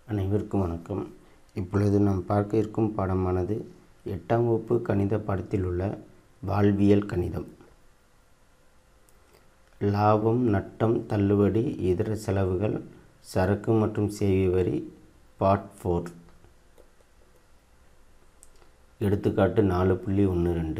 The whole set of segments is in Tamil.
அனைவருக்கும் வணக்கம் இப்பொழுது நாம் பார்க்க இருக்கும் பாடமானது எட்டாம் வகுப்பு கணித பாடத்தில் உள்ள வாழ்வியல் கணிதம் லாபம் நட்டம் தள்ளுபடி இதர செலவுகள் சரக்கு மற்றும் சேவை வரி பார்ட் ஃபோர் எடுத்துக்காட்டு நாலு புள்ளி ஒன்று ரெண்டு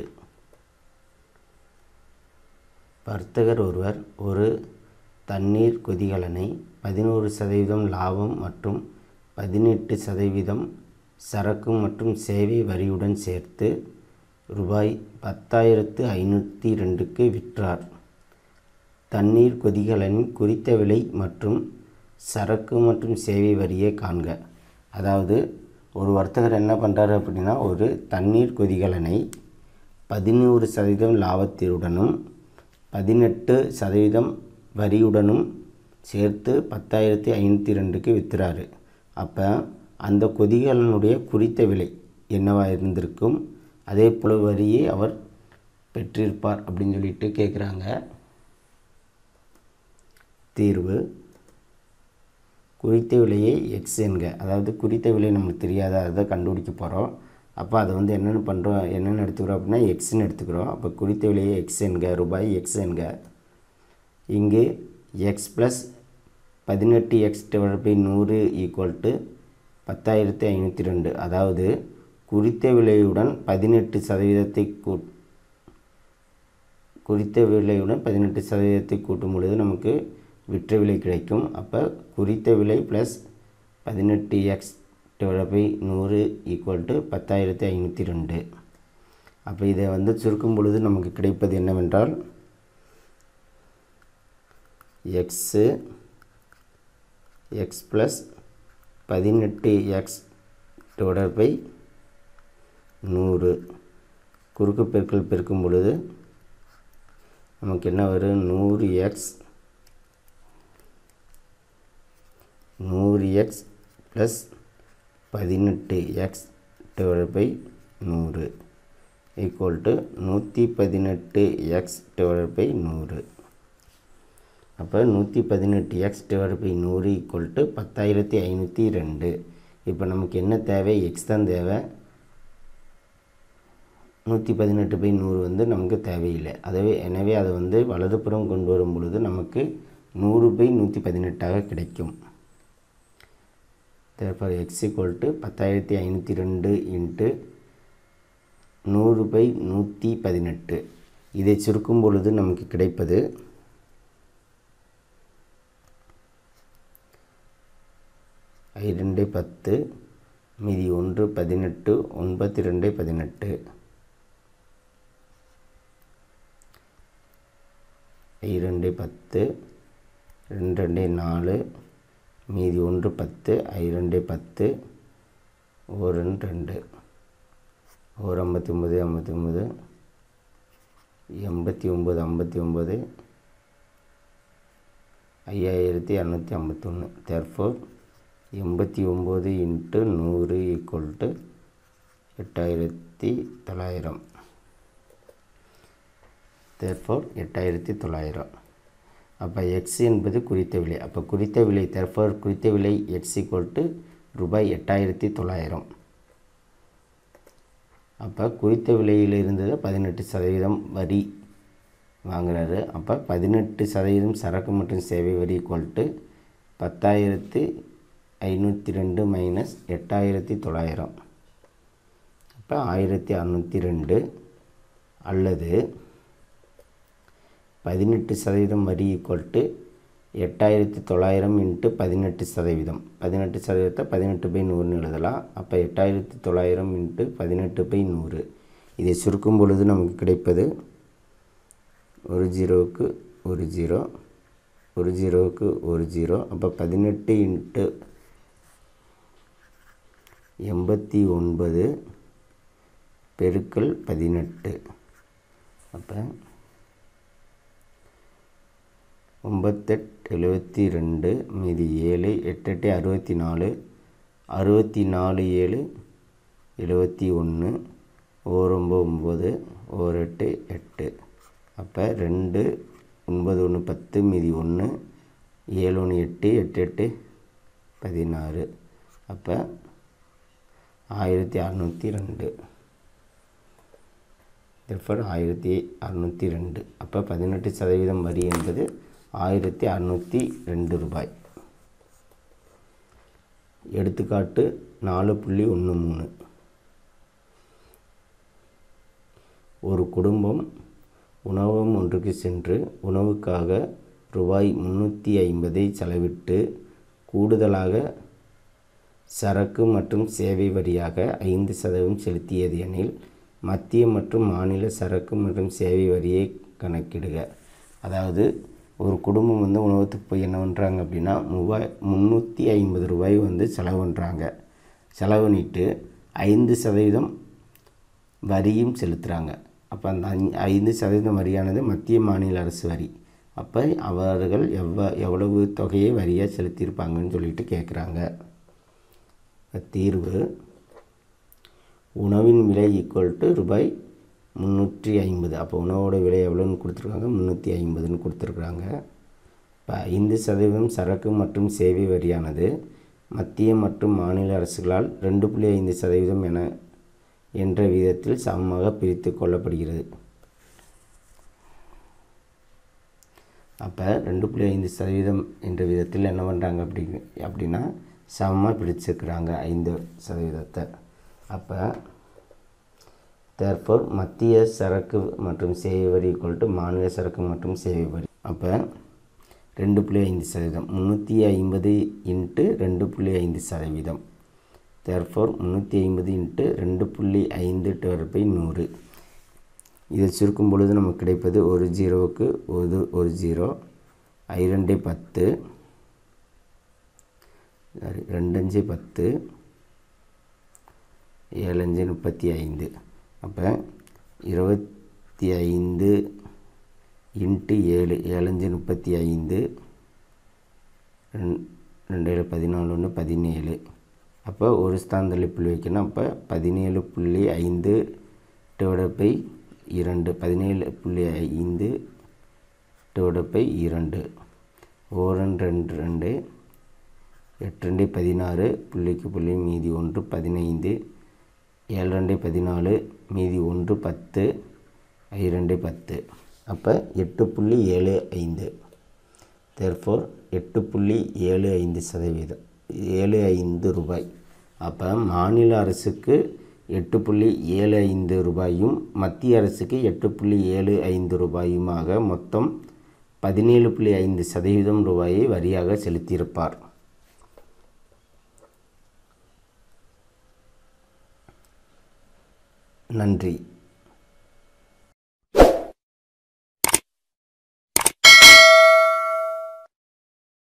வர்த்தகர் ஒருவர் ஒரு தண்ணீர் கொதிகலனை பதினோரு சதவீதம் லாபம் மற்றும் பதினெட்டு சதவீதம் சரக்கு மற்றும் சேவை வரியுடன் சேர்த்து ரூபாய் பத்தாயிரத்து ஐநூற்றி ரெண்டுக்கு விற்றார் தண்ணீர் கொதிகலனின் குறித்த விலை மற்றும் சரக்கு மற்றும் சேவை வரியை காண்க அதாவது ஒரு வர்த்தகர் என்ன பண்ணுறாரு அப்படின்னா ஒரு தண்ணீர் கொதிகலனை பதினோரு சதவீதம் லாபத்தினுடனும் பதினெட்டு சதவீதம் வரியுடனும் சேர்த்து பத்தாயிரத்தி ஐநூற்றி ரெண்டுக்கு விற்றுறாரு அப்போ அந்த கொதிகலனுடைய குறித்த விலை என்னவாக இருந்திருக்கும் அதே போல் வரியை அவர் பெற்றிருப்பார் அப்படின்னு சொல்லிட்டு கேட்குறாங்க தீர்வு குறித்த விலையை எக்ஸ் என்க அதாவது குறித்த விலை நமக்கு தெரியாத அதை கண்டுபிடிக்க போகிறோம் அப்போ அதை வந்து என்னென்னு பண்ணுறோம் என்னென்னு எடுத்துக்கிறோம் அப்படின்னா எக்ஸ்ன்னு எடுத்துக்கிறோம் அப்போ குறித்த விலையை எக்ஸ் என்க ரூபாய் எக்ஸ் என்க இங்கு எக்ஸ் ப்ளஸ் பதினெட்டு எக்ஸ் டிவைட் பை நூறு ஈக்குவல் டு பத்தாயிரத்தி ஐநூற்றி ரெண்டு அதாவது குறித்த விலையுடன் பதினெட்டு சதவீதத்தை கூ குறித்த விலையுடன் பதினெட்டு சதவீதத்தை கூட்டும் பொழுது நமக்கு விற்ற விலை கிடைக்கும் அப்போ குறித்த விலை ப்ளஸ் பதினெட்டு எக்ஸ் டிவைட் பை நூறு ஈக்குவல் டு பத்தாயிரத்தி ஐநூற்றி ரெண்டு அப்போ இதை வந்து சுருக்கும் பொழுது நமக்கு கிடைப்பது என்னவென்றால் எக்ஸு எக்ஸ் ப்ளஸ் பதினெட்டு எக்ஸ் டிவைட் பை நூறு குறுக்கு பெருக்கல் பெருக்கும் பொழுது நமக்கு என்ன வரும் நூறு எக்ஸ் நூறு எக்ஸ் ப்ளஸ் பதினெட்டு எக்ஸ் டிவைட் பை நூறு ஈக்குவல் டு நூற்றி பதினெட்டு எக்ஸ் டிவைட் பை நூறு அப்போ நூற்றி பதினெட்டு எக்ஸ் டிவைட் பை நூறு ஈக்குவல் டு பத்தாயிரத்தி ஐநூற்றி ரெண்டு இப்போ நமக்கு என்ன தேவை எக்ஸ் தான் தேவை நூற்றி பதினெட்டு பை நூறு வந்து நமக்கு தேவையில்லை அதவே எனவே அதை வந்து வலதுபுறம் கொண்டு வரும் பொழுது நமக்கு நூறு பை நூற்றி பதினெட்டாக கிடைக்கும் தேர்ஃபார் எக்ஸ் ஈக்குவல் டு பத்தாயிரத்தி ஐநூற்றி ரெண்டு இன்ட்டு நூறு பை நூற்றி பதினெட்டு இதை சுருக்கும் பொழுது நமக்கு கிடைப்பது ஐரெண்டு பத்து மீதி ஒன்று பதினெட்டு ஒன்பத்தி ரெண்டு பதினெட்டு ஐரெண்டு பத்து ரெண்டு ரெண்டு நாலு மீதி ஒன்று பத்து ஐரெண்டு பத்து ஒரு ரெண்டு ரெண்டு ஒரு ஐம்பத்தி ஒம்பது ஐம்பத்தி ஒம்பது எண்பத்தி ஒம்பது ஐம்பத்தி ஒம்பது ஐயாயிரத்தி இரநூத்தி ஐம்பத்தொன்று தேர்ஃபோர் எண்பத்தி ஒம்பது இன்ட்டு நூறு ஈக்குவல் டு எட்டாயிரத்தி தொள்ளாயிரம் தேர்ஃபோர் எட்டாயிரத்தி தொள்ளாயிரம் அப்போ எக்ஸ் என்பது குறித்த விலை அப்போ குறித்த விலை தேர்ஃபோர் குறித்த விலை எக்ஸ் ஈக்குவல் டு ரூபாய் எட்டாயிரத்தி தொள்ளாயிரம் அப்போ குறித்த விலையில் இருந்தது பதினெட்டு சதவீதம் வரி வாங்குறாரு அப்போ பதினெட்டு சதவீதம் சரக்கு மற்றும் சேவை வரி ஈக்குவல் டு பத்தாயிரத்து ஐநூற்றி ரெண்டு மைனஸ் எட்டாயிரத்தி தொள்ளாயிரம் அப்போ ஆயிரத்தி அறநூற்றி ரெண்டு அல்லது பதினெட்டு சதவீதம் வரி ஈக்குவல் டு எட்டாயிரத்தி தொள்ளாயிரம் இன்ட்டு பதினெட்டு சதவீதம் பதினெட்டு சதவீதத்தை பதினெட்டு பை நூறுன்னு எழுதலாம் அப்போ எட்டாயிரத்தி தொள்ளாயிரம் இன்ட்டு பதினெட்டு பை நூறு இதை சுருக்கும் பொழுது நமக்கு கிடைப்பது ஒரு ஜீரோவுக்கு ஒரு ஜீரோ ஒரு ஜீரோவுக்கு ஒரு ஜீரோ அப்போ பதினெட்டு இன்ட்டு எண்பத்தி ஒன்பது பெருக்கல் பதினெட்டு அப்போ ஒம்பத்தெட்டு எழுபத்தி ரெண்டு மீதி ஏழு எட்டெட்டு அறுபத்தி நாலு அறுபத்தி நாலு ஏழு எழுபத்தி ஒன்று ஓரொம்பது ஒம்பது ஓர் எட்டு எட்டு அப்போ ரெண்டு ஒன்பது ஒன்று பத்து மீதி ஒன்று ஏழு ஒன்று எட்டு எட்டு எட்டு பதினாறு அப்போ ஆயிரத்தி அறநூற்றி ரெண்டு therefore ஆயிரத்தி அறநூற்றி ரெண்டு அப்போ பதினெட்டு சதவீதம் வரி என்பது ஆயிரத்தி அறநூற்றி ரெண்டு ரூபாய் எடுத்துக்காட்டு நாலு புள்ளி ஒன்று மூணு ஒரு குடும்பம் உணவகம் ஒன்றுக்கு சென்று உணவுக்காக ரூபாய் முந்நூற்றி ஐம்பதை செலவிட்டு கூடுதலாக சரக்கு மற்றும் சேவை வரியாக ஐந்து சதவீதம் செலுத்தியது எனில் மத்திய மற்றும் மாநில சரக்கு மற்றும் சேவை வரியை கணக்கிடுக அதாவது ஒரு குடும்பம் வந்து உணவகத்துக்கு போய் என்ன பண்ணுறாங்க அப்படின்னா மூவாய் முந்நூற்றி ஐம்பது ரூபாய் வந்து செலவு பண்ணுறாங்க செலவு பண்ணிட்டு ஐந்து சதவீதம் வரியும் செலுத்துகிறாங்க அப்போ அந்த ஐ- ஐந்து சதவீதம் வரியானது மத்திய மாநில அரசு வரி அப்போ அவர்கள் எவ்வ எவ்வளவு தொகையை வரியாக செலுத்தியிருப்பாங்கன்னு சொல்லிட்டு கேட்குறாங்க தீர்வு உணவின் விலை ஈக்குவல் டு ரூபாய் முந்நூற்றி ஐம்பது அப்போ உணவோட விலை எவ்வளோன்னு கொடுத்துருக்காங்க முந்நூற்றி ஐம்பதுன்னு கொடுத்துருக்குறாங்க இப்போ ஐந்து சதவீதம் சரக்கு மற்றும் சேவை வரியானது மத்திய மற்றும் மாநில அரசுகளால் ரெண்டு புள்ளி ஐந்து சதவீதம் என என்ற விதத்தில் சமமாக பிரித்து கொள்ளப்படுகிறது அப்போ ரெண்டு புள்ளி ஐந்து சதவீதம் என்ற விதத்தில் என்ன பண்ணுறாங்க அப்படி அப்படின்னா சமமாக பிடிச்சிருக்கிறாங்க ஐந்து சதவீதத்தை அப்போ தேர்ஃபோர் மத்திய சரக்கு மற்றும் சேவை வரி equal to மாநில சரக்கு மற்றும் சேவை வரி அப்போ ரெண்டு புள்ளி ஐந்து சதவீதம் முந்நூற்றி ஐம்பது இன்ட்டு ரெண்டு புள்ளி ஐந்து சதவீதம் தேர்ஃபோர் முந்நூற்றி ஐம்பது இன்ட்டு ரெண்டு புள்ளி ஐந்து டிவைட் பை நூறு இதை சுருக்கும் பொழுது நமக்கு கிடைப்பது ஒரு ஜீரோவுக்கு ஒரு ஒரு ஜீரோ ஐரெண்டே பத்து சாரி ரெண்டஞ்சு பத்து ஏழஞ்சு முப்பத்தி ஐந்து அப்போ இருபத்தி ஐந்து இன்ட்டு ஏழு ஏழஞ்சு முப்பத்தி ஐந்து ரெண் ரெண்டு ஏழு பதினாலு ஒன்று பதினேழு அப்போ ஒரு ஸ்தானத்தில் புள்ளி வைக்கணும் அப்போ பதினேழு புள்ளி ஐந்து டிவைட் பை இரண்டு பதினேழு புள்ளி ஐந்து டிவைட் பை இரண்டு ஓரன் ரெண்டு ரெண்டு எட்டு ரெண்டு பதினாறு புள்ளிக்கு புள்ளி மீதி ஒன்று பதினைந்து ஏழு ரெண்டு பதினாலு மீதி ஒன்று பத்து ஐ ரெண்டு பத்து அப்போ எட்டு புள்ளி ஏழு ஐந்து தேர்ஃபோர் எட்டு புள்ளி ஏழு ஐந்து சதவீதம் ஏழு ஐந்து ரூபாய் அப்போ மாநில அரசுக்கு எட்டு புள்ளி ஏழு ஐந்து ரூபாயும் மத்திய அரசுக்கு எட்டு புள்ளி ஏழு ஐந்து ரூபாயுமாக மொத்தம் பதினேழு புள்ளி ஐந்து சதவீதம் ரூபாயை வரியாக செலுத்தியிருப்பார் நன்றி